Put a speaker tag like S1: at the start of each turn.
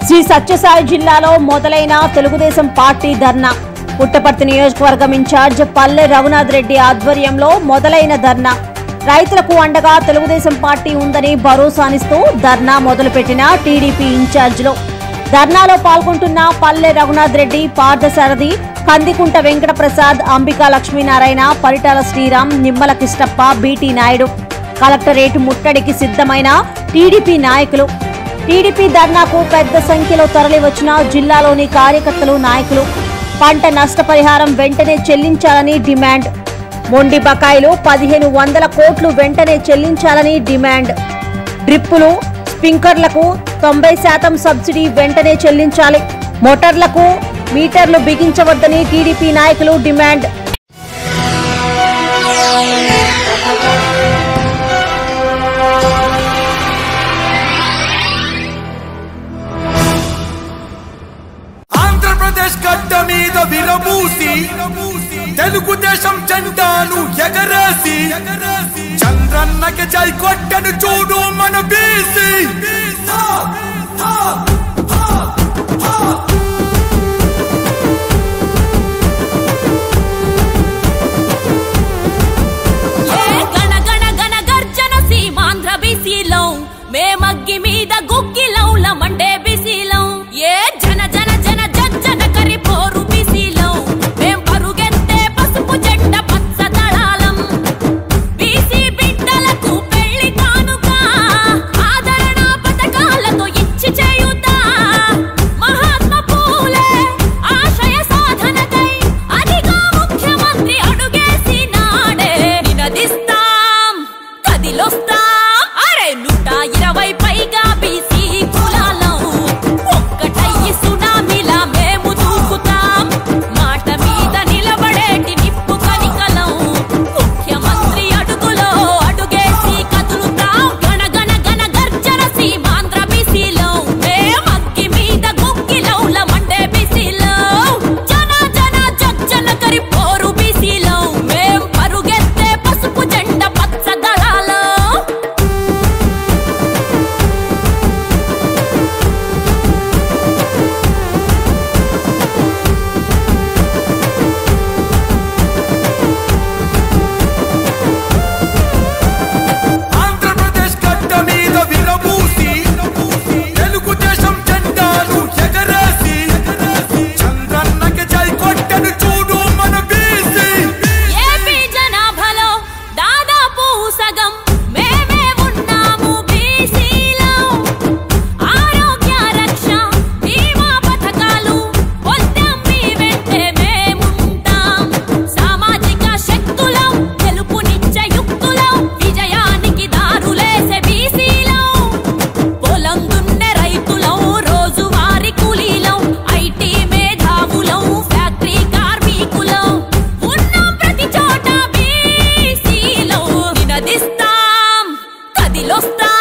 S1: శ్రీ సత్యసాయి జిల్లాలో మొదలైన తెలుగుదేశం పార్టీ ధర్నా పుట్టపర్తి నియోజకవర్గం ఇన్ఛార్జ్ పల్లె రఘునాథ్ రెడ్డి ఆధ్వర్యంలో మొదలైన ధర్నా రైతులకు అండగా తెలుగుదేశం పార్టీ ఉందని భరోసానిస్తూ ధర్నా మొదలుపెట్టిన టీడీపీ ఇన్ఛార్జ్లు ధర్నాలో పాల్గొంటున్న పల్లె రఘునాథ్ రెడ్డి పార్థసారథి కందికుంట వెంకట ప్రసాద్ అంబికా లక్ష్మీనారాయణ పరిటాల శ్రీరామ్ నిమ్మల కిష్టప్ప బీటీ నాయుడు కలెక్టరేట్ ముట్టడికి సిద్ధమైన టీడీపీ నాయకులు టీడీపీ ధర్నాకు పెద్ద సంఖ్యలో తరలివచ్చిన జిల్లాలోని కార్యకర్తలు నాయకులు పంట నష్టపరిహారం వెంటనే చెల్లించాలని డిమాండ్ మొండి బకాయిలు పదిహేను వందల కోట్లు వెంటనే చెల్లించాలని డిమాండ్ డ్రిప్పులు స్ప్రింకర్లకు తొంభై శాతం సబ్సిడీ వెంటనే చెల్లించాలి మోటార్లకు మీటర్లు బిగించవద్దని టీడీపీ నాయకులు డిమాండ్
S2: ఆంధ్రప్రదేశ్ గడ్డ మీద విరబూసి తెలుగుదేశం జెండాను ఎగరేసి చంద్రన్నకి జై కొట్టను చూడు మన బీసీ
S3: ఏ గణ గణ గణ గర్జన సీమాంధ్ర బీసీలో మేమగ్గి మీద గుగ్గిలౌల మండే బీసీలో ఏ జన జన జన జన కరి పోరు బీసీలో మేం పరుగెత్తే పసుపు జెండ పచ్చ దళాలం బీసీ బిడ్డలకు పెళ్లి కానుక ఆదరణ పథకాలతో ఇచ్చి చేయుతా మహాత్మా పూలే ఆశయ సాధనకై అదిగా ముఖ్యమంత్రి అడుగేసి నాడే నినదిస్తాం కదిలొస్తాం అరే నూట ఇరవై పైగా బీసీ కులాలం ఒక్కటయ్యి సునామీలా మేము దూకుతాం మాట మీద నిలబడేటి నిప్పు కనికలం ముఖ్యమంత్రి అడుగులో అడుగేసి కదులుతాం గణ గణ గణ గర్జన సీమాంధ్ర బీసీలో మేమగ్గి మీద గుగ్గిలౌల మండే బీసీలో జన జన జన కరి పోరు బీసీలో మేం పరుగెత్తే పసుపు జెండ పచ్చ దళాలో
S2: ఆంధ్రప్రదేశ్ గడ్డ మీద విరబూసి తెలుగుదేశం జెండాను ఎగరేసి చంద్రన్నకి జై కొట్టను చూడు మన బీసీ
S3: ఏపీ జనాభాలో దాదాపు సగం మేమే ఉన్నాము బీసీలో ఆరోగ్య రక్ష బీమా పథకాలు పొందాం మీ వెంటే మేముంటాం సామాజిక శక్తులం గెలుపునిచ్చే యుక్తులం విజయానికి దారులేసే బీసీలో పొలం దున్నే రైతులం రోజువారీ కూలీలం ఐటీ మేధావులం ఫ్యాక్టరీ కార్మికులం ఉన్నాం ప్రతి చోట బీసీలో నినదిస్తాం కదిలొస్తాం